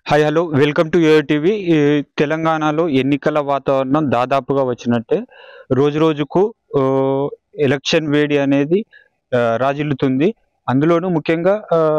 Hi hello welcome to UA TV ఈ తెలంగాణలో ఎన్నికల వాతావరణం దాదాపుగా వచ్చినట్టే రోజు రోజుకు ఆ, ఎలక్షన్ వేడి అనేది ఆ, రాజిల్లుతుంది అందులోనూ ముఖ్యంగా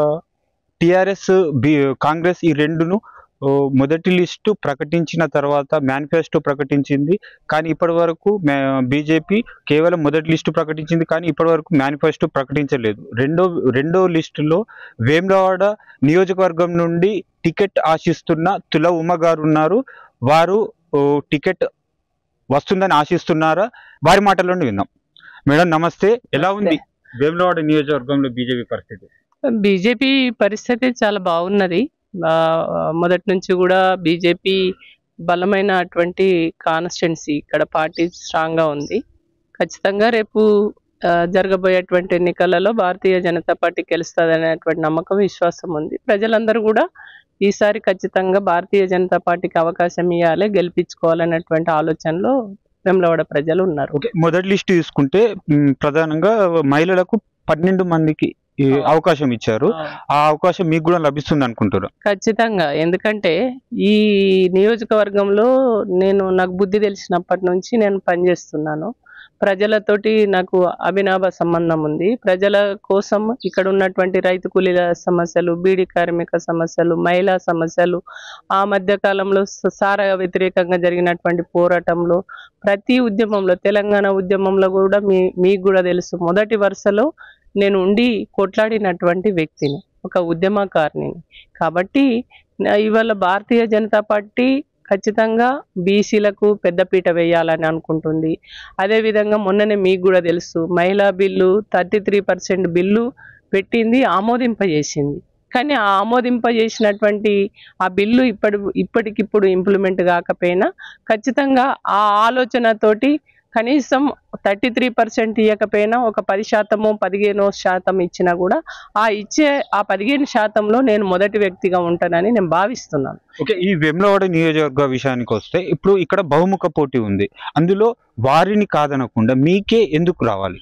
టిఆర్ఎస్ బి కాంగ్రెస్ ఈ రెండును ఓ, మొదటి లిస్టు ప్రకటించిన తర్వాత మేనిఫెస్టో ప్రకటించింది కానీ ఇప్పటి వరకు బీజేపీ కేవలం మొదటి లిస్టు ప్రకటించింది కానీ ఇప్పటి వరకు మేనిఫెస్టో ప్రకటించలేదు రెండో రెండో లిస్టులో వేములవాడ నియోజకవర్గం నుండి టికెట్ ఆశిస్తున్న తుల ఉమ గారు ఉన్నారు వారు ఓ, టికెట్ వస్తుందని ఆశిస్తున్నారా వారి మాటల్లోనే విందాం మేడం నమస్తే ఎలా ఉంది వేములవాడ నియోజకవర్గంలో బీజేపీ పరిస్థితి బీజేపీ పరిస్థితి చాలా బాగున్నది ఆ, మొదటి నుంచి కూడా బీజేపీ బలమైనటువంటి కాన్స్టిట్యున్సీ ఇక్కడ పార్టీ స్ట్రాంగ్ గా ఉంది ఖచ్చితంగా రేపు ఆ, జరగబోయేటువంటి ఎన్నికలలో భారతీయ జనతా పార్టీ గెలుస్తుంది అనేటువంటి నమ్మకం విశ్వాసం ఉంది ప్రజలందరూ కూడా ఈసారి ఖచ్చితంగా భారతీయ జనతా పార్టీకి అవకాశం ఇవ్వాలి గెలిపించుకోవాలనేటువంటి ఆలోచనలో వెమ్లవాడ ప్రజలు ఉన్నారు ఓకే మొదటి లిస్టు తీసుకుంటే మ్, ప్రధానంగా మహిళలకు పన్నెండు మందికి ఈ అవకాశం ఇచ్చారు ఆ అవకాశం మీకు కూడా లభిస్తుంది అనుకుంటారు ఖచ్చితంగా ఎందుకంటే ఈ నియోజకవర్గంలో నేను నాకు బుద్ధి తెలిసినప్పటి నుంచి నేను పనిచేస్తున్నాను ప్రజలతోటి నాకు అభినాభ సంబంధం ఉంది ప్రజల కోసం ఇక్కడ ఉన్నటువంటి రైతు కూలీల సమస్యలు బీడీ కార్మిక సమస్యలు మహిళా సమస్యలు ఆ మధ్య కాలంలో స- సారా వ్యతిరేకంగా జరిగినటువంటి పోరాటంలో ప్రతి ఉద్యమంలో తెలంగాణ ఉద్యమంలో కూడా మీ మీకు కూడా తెలుసు మొదటి వరుసలో నేను ఉండి కొట్లాడినటువంటి వ్యక్తిని ఒక ఉద్యమకారిని కాబట్టి నా- ఇవాళ భారతీయ జనతా పార్టీ ఖచ్చితంగా బీసీలకు పెద్దపీట వేయాలని అనుకుంటుంది అదేవిధంగా మొన్ననే మీకు కూడా తెలుసు మహిళా bill thirty three percent bill పెట్టింది ఆమోదింపజేసింది కానీ ఆ ఆమోదింపజేసినటువంటి ఆ బిల్లు ఇప్పటి ఇప్పటికిప్పుడు ఇంప్లిమెంట్ కాకపోయినా ఖచ్చితంగా ఆ ఆలోచనతోటి కనీసం థర్టీ త్రీ పర్సెంట్ ఇవ్వకపోయినా ఒక పది శాతము పదిహేను శాతం ఇచ్చినా కూడా ఆ ఇచ్చే ఆ పదిహేను శాతంలో నేను మొదటి వ్యక్తిగా ఉంటానని నేను భావిస్తున్నాను ఓకే ఈ వెమ్లవాడ నియోజకవర్గ విషయానికి వస్తే ఇప్పుడు ఇక్కడ బహుముఖ పోటీ ఉంది అందులో వారిని కాదనకుండా మీకే ఎందుకు రావాలి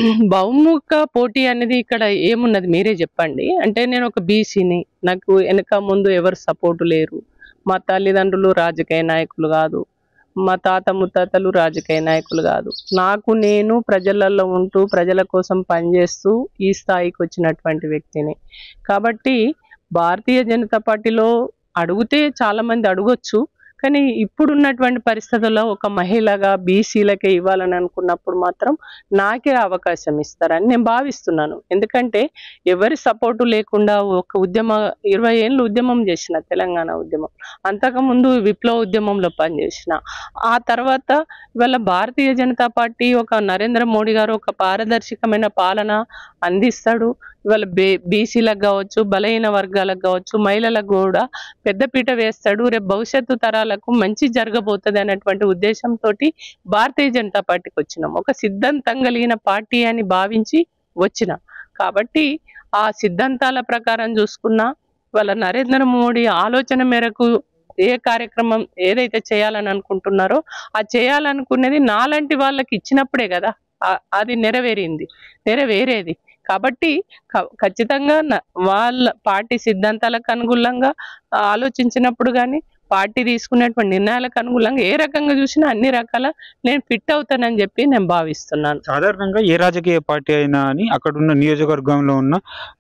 బహుముఖ పోటీ అనేది ఇక్కడ ఏమున్నది మీరే చెప్పండి అంటే నేను ఒక బీసీని నాకు వెనక ముందు ఎవరు సపోర్టు లేరు మా తల్లిదండ్రులు రాజకీయ నాయకులు కాదు మా తాత ముత్తాతలు రాజకీయ నాయకులు కాదు నాకు నేను ప్రజలలో ఉంటూ ప్రజల కోసం పనిచేస్తూ ఈ స్థాయికి వచ్చినటువంటి వ్యక్తిని కాబట్టి భారతీయ జనతా పార్టీలో అడిగితే చాలా మంది అడగొచ్చు కానీ ఇప్పుడున్నటువంటి పరిస్థితుల్లో ఒక మహిళగా బీసీలకే ఇవ్వాలని అనుకున్నప్పుడు మాత్రం నాకే అవకాశం ఇస్తారని నేను భావిస్తున్నాను ఎందుకంటే ఎవరి సపోర్టు లేకుండా ఒక ఉద్యమ ఇరవై ఏళ్ళు ఉద్యమం చేసిన తెలంగాణ ఉద్యమం అంతకుముందు విప్లవ ఉద్యమంలో పనిచేసిన ఆ తర్వాత ఇవాళ భారతీయ జనతా పార్టీ ఒక నరేంద్ర మోడీ గారు ఒక పారదర్శకమైన పాలన అందిస్తాడు ఇవాళ బే బీసీలకు కావచ్చు బలహీన వర్గాలకు కావచ్చు మహిళలకు కూడా పెద్దపీట వేస్తాడు రేపు భవిష్యత్తు తరాలకు మంచి జరగబోతుంది అనేటువంటి ఉద్దేశంతో భారతీయ జనతా పార్టీకి వచ్చినాం ఒక సిద్ధాంతం కలిగిన పార్టీ అని భావించి వచ్చిన కాబట్టి ఆ సిద్ధాంతాల ప్రకారం చూసుకున్నా వాళ్ళ నరేంద్ర మోడీ ఆలోచన మేరకు ఏ కార్యక్రమం ఏదైతే చేయాలని అనుకుంటున్నారో ఆ చేయాలనుకునేది నాలాంటి వాళ్ళకి ఇచ్చినప్పుడే కదా ఆ- అది నెరవేరింది నెరవేరేది కాబట్టి క- ఖచ్చితంగా న- వాళ్ళ పార్టీ సిద్ధాంతాలకు అనుగుణంగా ఆలోచించినప్పుడు కానీ పార్టీ తీసుకునేటువంటి నిర్ణయాలకు అనుగుణంగా ఏ రకంగా చూసినా అన్ని రకాల నేను ఫిట్ అవుతానని చెప్పి నేను భావిస్తున్నాను సాధారణంగా ఏ రాజకీయ పార్టీ అయినా అని అక్కడ ఉన్న నియోజకవర్గంలో ఉన్న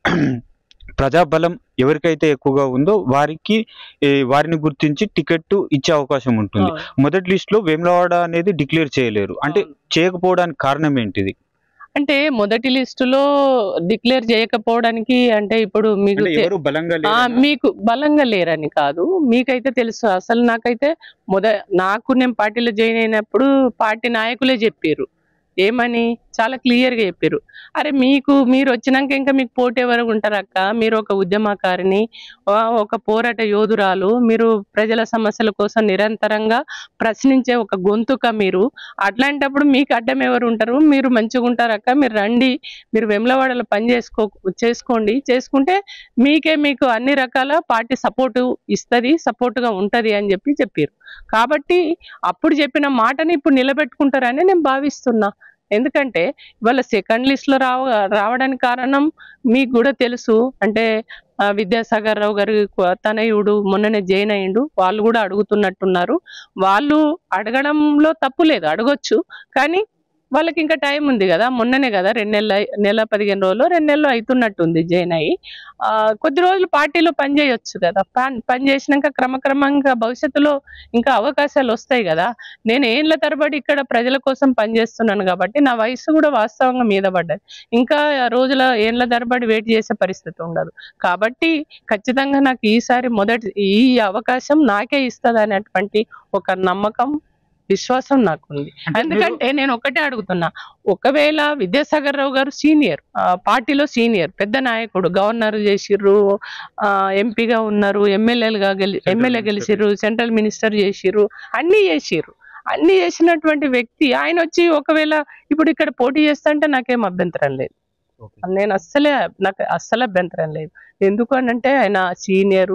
ప్రజాబలం ఎవరికైతే ఎక్కువగా ఉందో వారికి ఏ, వారిని గుర్తించి టికెట్ ఇచ్చే అవకాశం ఉంటుంది మొదటి లిస్ట్ లో వేములవాడ అనేది డిక్లేర్ చేయలేరు అంటే చేయకపోవడానికి కారణం ఏంటిది అంటే మొదటి లిస్టులో డిక్లేర్ చేయకపోవడానికి అంటే ఇప్పుడు మీకు అంటే తె- ఎవరు బలంగా ఆ, లేరు మీకు బలంగా లేరని కాదు మీకైతే తెలుసు అసలు నాకైతే మొద నాకు నేను పార్టీలో జాయిన్ అయినప్పుడు పార్టీ నాయకులే చెప్పారు ఏమని చాలా క్లియర్ గా చెప్పారు అరే మీకు మీరు వచ్చినాక ఇంకా మీకు పోటీ ఎవరు ఉంటారు అక్క మీరు ఒక ఉద్యమకారిని ఆ, ఒక పోరాట యోధురాలు మీరు ప్రజల సమస్యల కోసం నిరంతరంగా ప్రశ్నించే ఒక గొంతుక మీరు అట్లాంటప్పుడు మీకు అడ్డం ఎవరు ఉంటారు మీరు మంచిగా ఉంటారు అక్క మీరు రండి మీరు వెమ్లవాడలో పని చేసుకో చేసుకోండి చేసుకుంటే మీకే మీకు అన్ని రకాల పార్టీ సపోర్టు ఇస్తుంది సపోర్టుగా ఉంటది అని చెప్పి చెప్పారు కాబట్టి అప్పుడు చెప్పిన మాటని ఇప్పుడు నిలబెట్టుకుంటారని నేను భావిస్తున్నా ఎందుకంటే ఇవాళ సెకండ్ లిస్ట్ లో రావ రావడానికి కారణం మీకు కూడా తెలుసు అంటే ఆ, విద్యాసాగర్ రావు గారి కు- తనయుడు మొన్ననే జైన్ అయ్యిండు వాళ్ళు కూడా అడుగుతున్నట్టున్నారు వాళ్ళు అడగడంలో తప్పు లేదు అడగొచ్చు కానీ వాళ్ళకి ఇంకా టైం ఉంది కదా మొన్ననే కదా రెండు నెలలు అయి- నెల పదిహేను రోజులు రెండు నెలలు అవుతున్నట్టుంది జైన్ అయ్యి ఆ, కొద్ది రోజులు పార్టీలో పని చేయొచ్చు కదా పని పని చేసినాక క్రమక్రమంగా భవిష్యత్తులో ఇంకా అవకాశాలు వస్తాయి కదా నేను ఏండ్ల తరబడి ఇక్కడ ప్రజల కోసం పనిచేస్తున్నాను కాబట్టి నా వయసు కూడా వాస్తవంగా మీద పడ్డది ఇంకా రోజుల ఏండ్ల తరబడి వెయిట్ చేసే పరిస్థితి ఉండదు కాబట్టి ఖచ్చితంగా నాకు ఈసారి మొదటి ఈ అవకాశం నాకే ఇస్తుంది అనేటువంటి ఒక నమ్మకం విశ్వాసం నాకుంది అంటే మీరు- ఎందుకంటే నేను ఒకటే అడుగుతున్నా ఒకవేళ విద్యాసాగర్ రావు గారు సీనియర్ పార్టీలో సీనియర్ పెద్ద నాయకుడు గవర్నర్ చేసిర్రు ఆ, ఎంపీగా ఉన్నారు ఎమ్మెల్యేలుగా గెలి Central ఎమ్మెల్యే Minister. గెలిచిర్రు సెంట్రల్ మినిస్టర్ చేసిర్రు అన్ని చేసిర్రు అన్ని చేసినటువంటి వ్యక్తి ఆయన వచ్చి ఒకవేళ ఇప్పుడు ఇక్కడ పోటీ చేస్తా నాకేం అభ్యంతరం లేదు Okay. నేను అస్సలే నాకు అస్సలు అభ్యంతరం లేదు ఎందుకు అనంటే ఆయన సీనియరు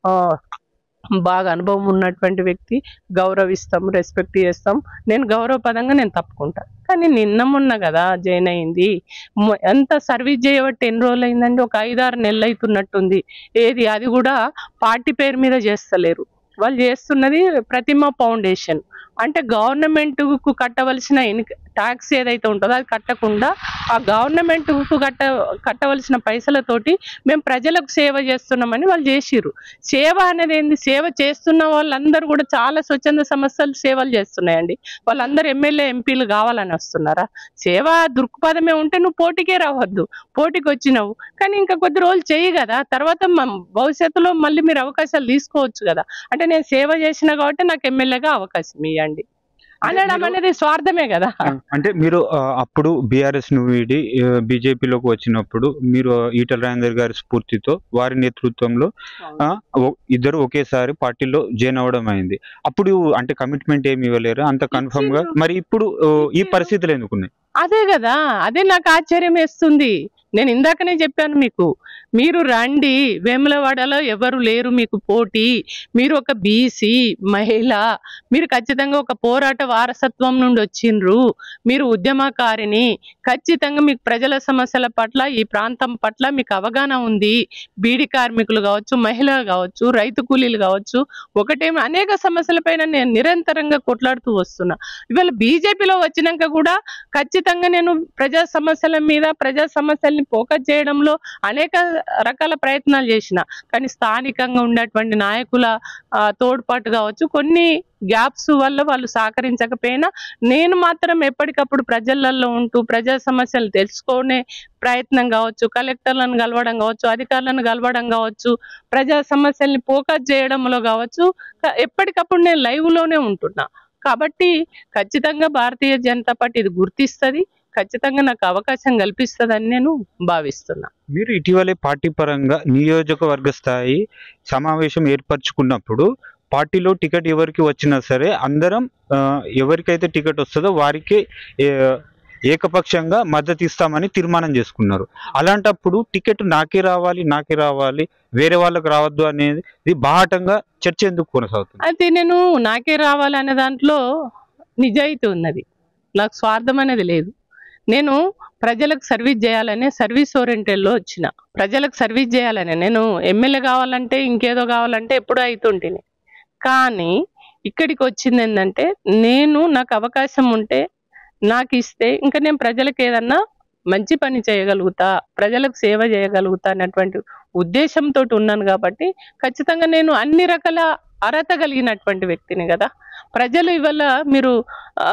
బాగా అనుభవం ఉన్నటువంటి వ్యక్తి గౌరవిస్తాం రెస్పెక్ట్ చేస్తాం నేను గౌరవపదంగా నేను తప్పుకుంటా కానీ నిన్న మొన్న కదా జాయిన్ అయింది మొ- ఎంత సర్వీస్ చేయబట్టి ఎన్ని రోజులు అయిందండి ఒక ఐదారు నెలలు అవుతున్నట్టుంది ఏది అది కూడా పార్టీ పేరు మీద చేస్తలేరు వాళ్ళు చేస్తున్నది ప్రతిమ ఫౌండేషన్ అంటే గవర్నమెంట్ కు కట్టవలసిన ట్యాక్స్ ఏదైతే ఉంటుందో అది కట్టకుండా ఆ గవర్నమెంట్ కు కట్ట కట్టవలసిన పైసలతోటి మేము ప్రజలకు సేవ చేస్తున్నామని వాళ్ళు చేసిర్రు సేవ అనేది ఏంది సేవ చేస్తున్న వాళ్ళందరూ కూడా చాలా స్వచ్ఛంద సంస్థలు సేవలు చేస్తున్నాయండి వాళ్ళందరూ ఎమ్మెల్యే ఎంపీలు కావాలని వస్తున్నారా సేవ దృక్పథమే ఉంటే నువ్వు పోటీకే రావద్దు పోటీకి వచ్చినావు కానీ ఇంకా కొద్ది రోజులు చెయ్యి కదా తర్వాత మ- భవిష్యత్తులో మళ్ళీ మీరు అవకాశాలు తీసుకోవచ్చు కదా అంటే నేను సేవ చేసిన కాబట్టి నాకు ఎమ్మెల్యేగా అవకాశం ఇవ్వండి అనడం మీరు- అనేది స్వార్థమే కదా ఆ, అంటే మీరు ఆ, అప్పుడు బీఆర్ఎస్ ను వీడి బీజేపీలోకి వచ్చినప్పుడు మీరు ఈటల రాజేందర్ గారి స్ఫూర్తితో వారి నేతృత్వంలో ఆ, ఒ- ఇద్దరు ఒకేసారి పార్టీలో జాయిన్ అవ్వడం అయింది అప్పుడు అంటే కమిట్మెంట్ ఏమి ఇవ్వలేరు అంత కన్ఫర్మ్ గా ఇచ్చిండ్రు. మరి ఇప్పుడు ఆ, ఈ ఇచ్చిండ్రు. పరిస్థితులు ఎందుకున్నాయి అదే కదా అదే నాకు ఆశ్చర్యం వేస్తుంది నేను ఇందాకనే చెప్పాను మీకు మీరు రండి వేములవాడలో ఎవరు లేరు మీకు పోటీ మీరు ఒక బీసీ మహిళ మీరు ఖచ్చితంగా ఒక పోరాట వారసత్వం నుండి వచ్చిండ్రు మీరు ఉద్యమకారిని ఖచ్చితంగా మీకు ప్రజల సమస్యల పట్ల ఈ ప్రాంతం పట్ల మీకు అవగాహన ఉంది బీడి కార్మికులు కావచ్చు మహిళలు కావచ్చు రైతు కూలీలు కావచ్చు ఒకటేమి అనేక సమస్యలపైన నేను నిరంతరంగా కొట్లాడుతూ వస్తున్నా ఇవాళ బీజేపీలో వచ్చినాక కూడా ఖచ్చితంగా నేను ప్రజా సమస్యల మీద ప్రజా సమస్యల్ని ఫోకస్ చేయడంలో అనేక రకాల ప్రయత్నాలు చేసిన కానీ స్థానికంగా ఉన్నటువంటి నాయకుల ఆ, తోడ్పాటు కావచ్చు కొన్ని గ్యాప్స్ వల్ల వాళ్ళు సహకరించకపోయినా నేను మాత్రం ఎప్పటికప్పుడు ప్రజలలో ఉంటూ ప్రజా సమస్యలు తెలుసుకునే ప్రయత్నం కావచ్చు కలెక్టర్లను కలవడం కావచ్చు అధికారులను కలవడం కావచ్చు ప్రజా సమస్యల్ని ఫోకస్ చేయడంలో కావచ్చు క- ఎప్పటికప్పుడు నేను లైవ్ లోనే ఉంటున్నా కాబట్టి ఖచ్చితంగా భారతీయ జనతా పార్టీ ఇది గుర్తిస్తుంది ఖచ్చితంగా నాకు అవకాశం కల్పిస్తుందని నేను భావిస్తున్నా మీరు ఇటీవలే పార్టీ పరంగా నియోజకవర్గ స్థాయి సమావేశం ఏర్పరచుకున్నప్పుడు పార్టీలో టికెట్ ఎవరికి వచ్చినా సరే అందరం ఆ, ఎవరికైతే టికెట్ వస్తుందో వారికి ఏ, ఏకపక్షంగా మద్దతు ఇస్తామని తీర్మానం చేసుకున్నారు అలాంటప్పుడు టికెట్ నాకే రావాలి నాకే రావాలి వేరే వాళ్ళకి రావద్దు అనేది ఇది బాహాటంగా చర్చ ఎందుకు కొనసాగుతుంది అయితే నేను నాకే రావాలనే దాంట్లో నిజాయితీ ఉన్నది నాకు స్వార్థం అనేది లేదు నేను ప్రజలకు సర్వీస్ చేయాలనే సర్వీస్ ఓరియంటెడ్లో వచ్చిన ప్రజలకు సర్వీస్ చేయాలనే నేను ఎమ్మెల్యే కావాలంటే ఇంకేదో కావాలంటే ఎప్పుడూ అవుతుంటేనే కానీ ఇక్కడికి వచ్చింది ఏంటంటే నేను నాకు అవకాశం ఉంటే నాకు ఇస్తే ఇంకా నేను ప్రజలకు ఏదన్నా మంచి పని చేయగలుగుతా ప్రజలకు సేవ చేయగలుగుతా అన్నటువంటి ఉద్దేశంతో ఉన్నాను కాబట్టి ఖచ్చితంగా నేను అన్ని రకాల అర్హత కలిగినటువంటి వ్యక్తిని కదా ప్రజలు ఇవాళ మీరు ఆ,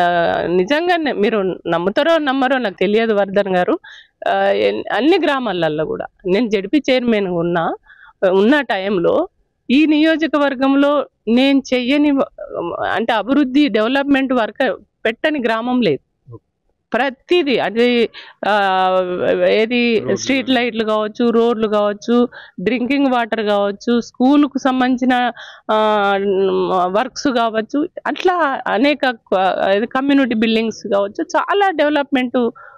నిజంగా మీరు నమ్ముతారో నమ్మరో నాకు తెలియదు వర్ధన్ గారు ఆ, ఎన్- అన్ని గ్రామాలలో కూడా నేను జడిపి చైర్మన్ ఉన్నా ఉన్న టైంలో ఈ నియోజకవర్గంలో నేను చెయ్యని వ- అంటే అభివృద్ధి డెవలప్మెంట్ వర్క్ పెట్టని గ్రామం లేదు ప్రతిదీ అది ఆ, ఏది రోడ్లు స్ట్రీట్ లైట్లు కావచ్చు రోడ్లు కావచ్చు డ్రింకింగ్ వాటర్ కావచ్చు స్కూల్కు సంబంధించిన వర్క్స్ కావచ్చు అట్లా అనేక కమ్యూనిటీ బిల్డింగ్స్ కావచ్చు చాలా డెవలప్మెంట్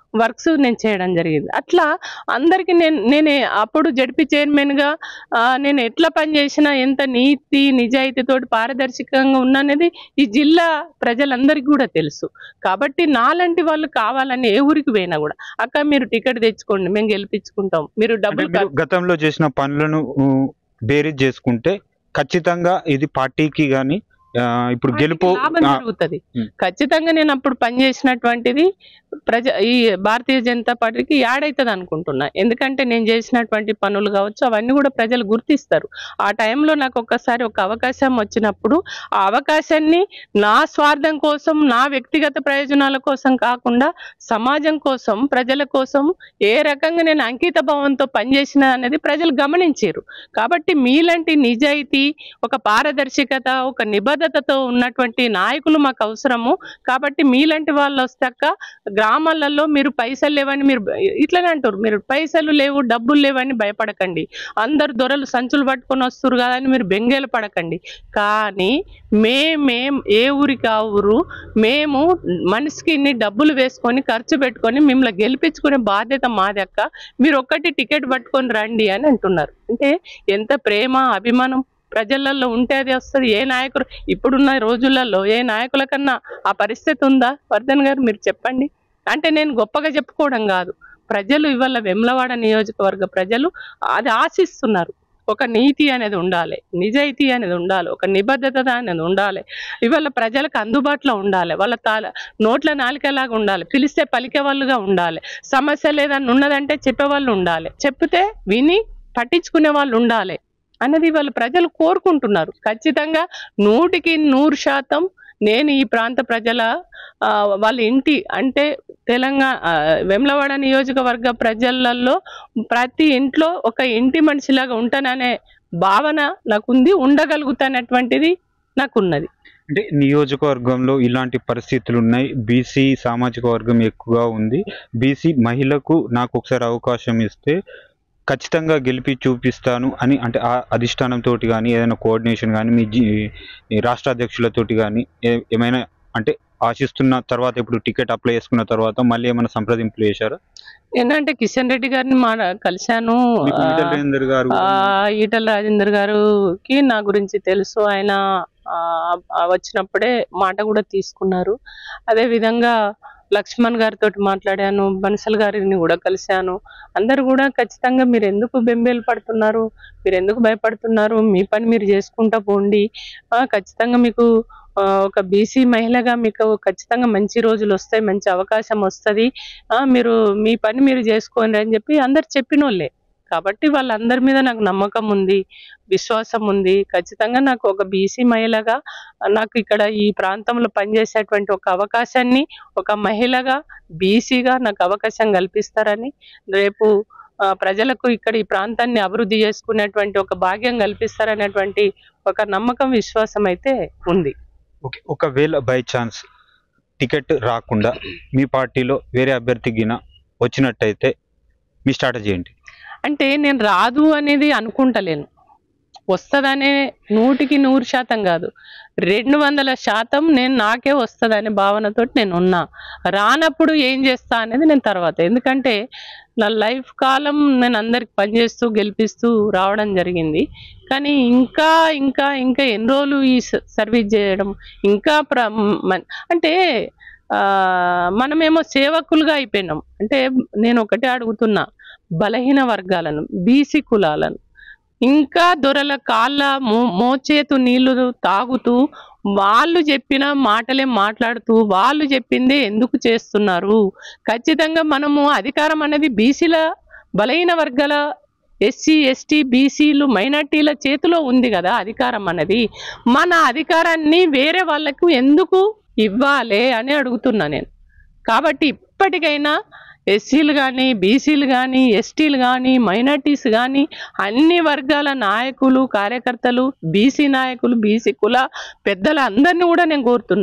వర్క్స్ నేను చేయడం జరిగింది అట్లా అందరికీ నేను నేను అప్పుడు జడ్పీ చైర్మన్గా నేను ఎట్లా పనిచేసినా ఎంత నీతి నిజాయితీతోటి పారదర్శకంగా ఉన్ననేది ఈ జిల్లా ప్రజలందరికీ కూడా తెలుసు కాబట్టి నాలాంటి వాళ్ళు కావాలని ఏ ఊరికి పోయినా కూడా అక్క మీరు టికెట్ తెచ్చుకోండి మేము గెలిపించుకుంటాం మీరు అంటే డబ్బులు మీరు గతంలో చేసిన పనులను ఊ, బేరీజ్ చేసుకుంటే ఖచ్చితంగా ఇది పార్టీకి గాని ఆ, ఇప్పుడు గెలుపు పార్టీకి లాభం ఆ, జరుగుతుంది ఉం. ఖచ్చితంగా నేను అప్పుడు పనిచేసినటువంటిది ప్రజ ఈ భారతీయ జనతా పార్టీకి యాడ్ అవుతుంది అనుకుంటున్నా ఎందుకంటే నేను చేసినటువంటి పనులు కావచ్చు అవన్నీ కూడా ప్రజలు గుర్తిస్తారు ఆ టైంలో నాకు ఒక్కసారి ఒక అవకాశం వచ్చినప్పుడు ఆ అవకాశాన్ని నా స్వార్థం కోసం నా వ్యక్తిగత ప్రయోజనాల కోసం కాకుండా సమాజం కోసం ప్రజల కోసం ఏ రకంగా నేను అంకిత భావంతో పనిచేసిన అనేది ప్రజలు గమనించారు కాబట్టి మీలాంటి నిజాయితీ ఒక పారదర్శకత ఒక నిబద్ధతతో ఉన్నటువంటి నాయకులు మాకు అవసరము కాబట్టి మీలాంటి వాళ్ళు వస్తాక గ్రామాలలో మీరు పైసలు లేవని మీరు ఇట్లనే అంటారు మీరు పైసలు లేవు డబ్బులు లేవని భయపడకండి అందరు దొరలు సంచులు పట్టుకొని వస్తారు కదా అని మీరు బెంగేలు పడకండి కానీ మేమేం ఏ ఊరికి ఆ ఊరు మేము మనిషికి ఇన్ని డబ్బులు వేసుకొని ఖర్చు పెట్టుకొని మిమ్మల్ని గెలిపించుకునే బాధ్యత మాది అక్క మీరు ఒక్కటి టికెట్ పట్టుకొని రండి అని అంటున్నారు అంటే ఎంత ప్రేమ అభిమానం ప్రజలలో ఉంటే అది వస్తుంది ఏ నాయకుడు ఇప్పుడున్న రోజులలో ఏ నాయకుల కన్నా ఆ పరిస్థితి ఉందా వర్ధన్ గారు మీరు చెప్పండి అంటే నేను గొప్పగా చెప్పుకోవడం కాదు ప్రజలు ఇవాళ వెమ్లవాడ నియోజకవర్గ ప్రజలు అది ఆశిస్తున్నారు ఒక నీతి అనేది ఉండాలి నిజాయితీ అనేది ఉండాలి ఒక నిబద్ధత అనేది ఉండాలి ఇవాళ ప్రజలకు అందుబాటులో ఉండాలి వాళ్ళ తాల నోట్ల నాలికలాగా ఉండాలి పిలిస్తే పలికే వాళ్ళుగా ఉండాలి సమస్య లేదని ఉన్నదంటే చెప్పేవాళ్ళు ఉండాలి చెప్తే విని పట్టించుకునే వాళ్ళు ఉండాలి అన్నది వాళ్ళ ప్రజలు కోరుకుంటున్నారు ఖచ్చితంగా నూటికి నూరు శాతం నేను ఈ ప్రాంత ప్రజల ఆ, వాళ్ళ ఇంటి అంటే తెలంగాణ ఆ, వెమ్లవాడ నియోజకవర్గ ప్రజలలో ప్రతి ఇంట్లో ఒక ఇంటి మనిషిలాగా ఉంటాననే భావన నాకుంది ఉండగలుగుతానటువంటిది నాకున్నది అంటే నియోజకవర్గంలో ఇలాంటి పరిస్థితులు ఉన్నాయి బీసీ సామాజిక వర్గం ఎక్కువగా ఉంది బీసీ మహిళకు నాకు ఒకసారి అవకాశం ఇస్తే ఖచ్చితంగా గెలిపి చూపిస్తాను అని అంటే ఆ అధిష్టానంతో కానీ ఏదైనా కోఆర్డినేషన్ కానీ మీ జీ ఈ రాష్ట్ర అధ్యక్షులతోటి కానీ ఏ- ఏమైనా అంటే ఆశిస్తున్న తర్వాత ఇప్పుడు టికెట్ అప్లై చేసుకున్న తర్వాత మళ్ళీ ఏమైనా సంప్రదింపులు చేశారా ఏంటంటే కిషన్ రెడ్డి గారిని మా కలిశాను మీకు ఆ, ఈటెల రాజేందర్ గారు ఆ, ఈటల రాజేందర్ గారికి నా గురించి తెలుసు ఆయన ఆ, ఆ వచ్చినప్పుడే మాట కూడా తీసుకున్నారు అదే విధంగా లక్ష్మణ్ గారితో మాట్లాడాను బన్సల్ గారిని కూడా కలిశాను అందరు కూడా ఖచ్చితంగా మీరు ఎందుకు బెంబేలు పడుతున్నారు మీరు ఎందుకు భయపడుతున్నారు మీ పని మీరు చేసుకుంటా పోండి ఆ, ఖచ్చితంగా మీకు ఆ, ఒక బీసీ మహిళగా మీకు ఖచ్చితంగా మంచి రోజులు వస్తాయి మంచి అవకాశం వస్తుంది మీరు మీ పని మీరు చేసుకోండి అని చెప్పి అందరు చెప్పినోళ్ళే కాబట్టి వాళ్ళందరి మీద నాకు నమ్మకం ఉంది విశ్వాసం ఉంది ఖచ్చితంగా నాకు ఒక బీసీ మహిళగా నాకు ఇక్కడ ఈ ప్రాంతంలో పనిచేసేటువంటి ఒక అవకాశాన్ని ఒక మహిళగా బీసీగా నాకు అవకాశం కల్పిస్తారని రేపు ఆ, ప్రజలకు ఇక్కడ ఈ ప్రాంతాన్ని అభివృద్ధి చేసుకునేటువంటి ఒక భాగ్యం కల్పిస్తారనేటువంటి ఒక నమ్మకం విశ్వాసం అయితే ఉంది ఓకే ఒకవేళ బై ఛాన్స్ టికెట్ రాకుండా మీ పార్టీలో వేరే అభ్యర్థి గిన వచ్చినట్టయితే మీ స్ట్రాటజీ ఏంటి అంటే నేను రాదు అనేది అనుకుంటలేను వస్తుందనే నూటికి నూరు శాతం కాదు రెండు వందల శాతం నేను నాకే వస్తుందనే భావనతో నేను ఉన్నా రానప్పుడు ఏం చేస్తా అనేది నేను తర్వాత ఎందుకంటే నా లైఫ్ కాలం నేను అందరికి పనిచేస్తూ గెలిపిస్తూ రావడం జరిగింది కానీ ఇంకా ఇంకా ఇంకా ఎన్ని రోజులు ఈ స- సర్వీస్ చేయడం ఇంకా ప్ర మ- అంటే ఆ, మనమేమో సేవకులుగా అయిపోయినాం అంటే నేను ఒకటే అడుగుతున్నా బలహీన వర్గాలను బీసీ కులాలను ఇంకా దొరల కాళ్ళ మో మోచేతు నీళ్లు తాగుతూ వాళ్ళు చెప్పిన మాటలే మాట్లాడుతూ వాళ్ళు చెప్పిందే ఎందుకు చేస్తున్నారు ఖచ్చితంగా మనము అధికారం అనేది బీసీల బలహీన వర్గాల ఎస్సీ ఎస్టీ బీసీలు మైనార్టీల చేతిలో ఉంది కదా అధికారం అనేది మన అధికారాన్ని వేరే వాళ్ళకు ఎందుకు ఇవ్వాలి అని అడుగుతున్నా నేను కాబట్టి ఇప్పటికైనా ఎస్సీలు కానీ బీసీలు కానీ ఎస్టీలు కానీ మైనార్టీస్ కానీ అన్ని వర్గాల నాయకులు కార్యకర్తలు బీసీ నాయకులు బీసీ కుల పెద్దల అందరినీ కూడా నేను కోరుతున్నా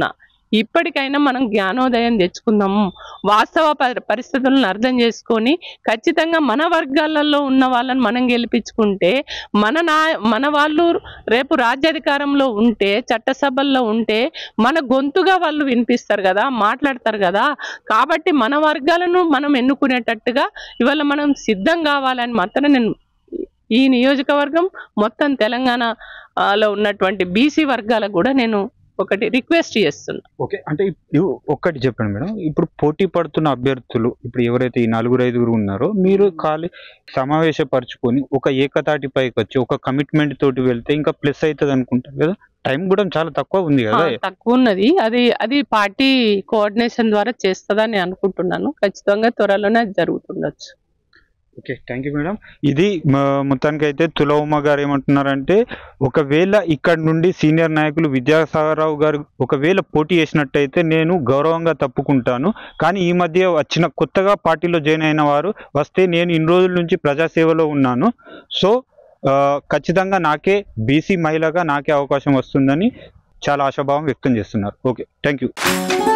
ఇప్పటికైనా మనం జ్ఞానోదయం తెచ్చుకుందాము వాస్తవ ప- పరిస్థితులను అర్థం చేసుకొని ఖచ్చితంగా మన వర్గాలలో ఉన్న వాళ్ళని మనం గెలిపించుకుంటే మన నా మన వాళ్ళు రేపు రాజ్యాధికారంలో ఉంటే చట్టసభల్లో ఉంటే మన గొంతుగా వాళ్ళు వినిపిస్తారు కదా మాట్లాడతారు కదా కాబట్టి మన వర్గాలను మనం ఎన్నుకునేటట్టుగా ఇవాళ మనం సిద్ధం కావాలని మాత్రం నేను ఈ నియోజకవర్గం మొత్తం తెలంగాణ ఆ, లో ఉన్నటువంటి బీసీ వర్గాలకు కూడా నేను ఒకటి రిక్వెస్ట్ చేస్తున్నా ఓకే అంటే ఇప్- ఒక్కటి చెప్పండి మేడం ఇప్పుడు పోటీ పడుతున్న అభ్యర్థులు ఇప్పుడు ఎవరైతే ఈ నలుగురు ఐదుగురు ఉన్నారో మీరు ఖాళీ సమావేశపరచుకొని ఒక ఏకతాటి పైకి వచ్చి ఒక కమిట్మెంట్ తోటి వెళ్తే ఇంకా ప్లస్ అవుతుంది అనుకుంటారు కదా టైం కూడా చాలా తక్కువ ఉంది ఆ, కదా తక్కువ ఉన్నది అది అది పార్టీ కోఆర్డినేషన్ ద్వారా చేస్తుందని అనుకుంటున్నాను ఖచ్చితంగా త్వరలోనే అది జరుగుతుండొచ్చు ఓకే థ్యాంక్ యూ మేడం ఇది మ- మొత్తానికైతే తులవమ్మ గారు ఏమంటున్నారంటే ఒకవేళ ఇక్కడ నుండి సీనియర్ నాయకులు విద్యాసాగరరావు గారు ఒకవేళ పోటీ చేసినట్టయితే నేను గౌరవంగా తప్పుకుంటాను కానీ ఈ మధ్య వచ్చిన కొత్తగా పార్టీలో జాయిన్ అయిన వారు వస్తే నేను ఇన్ని రోజుల నుంచి ప్రజాసేవలో ఉన్నాను సో ఆ, ఖచ్చితంగా నాకే బీసీ మహిళగా నాకే అవకాశం వస్తుందని చాలా ఆశాభావం వ్యక్తం చేస్తున్నారు ఓకే థ్యాంక్ యూ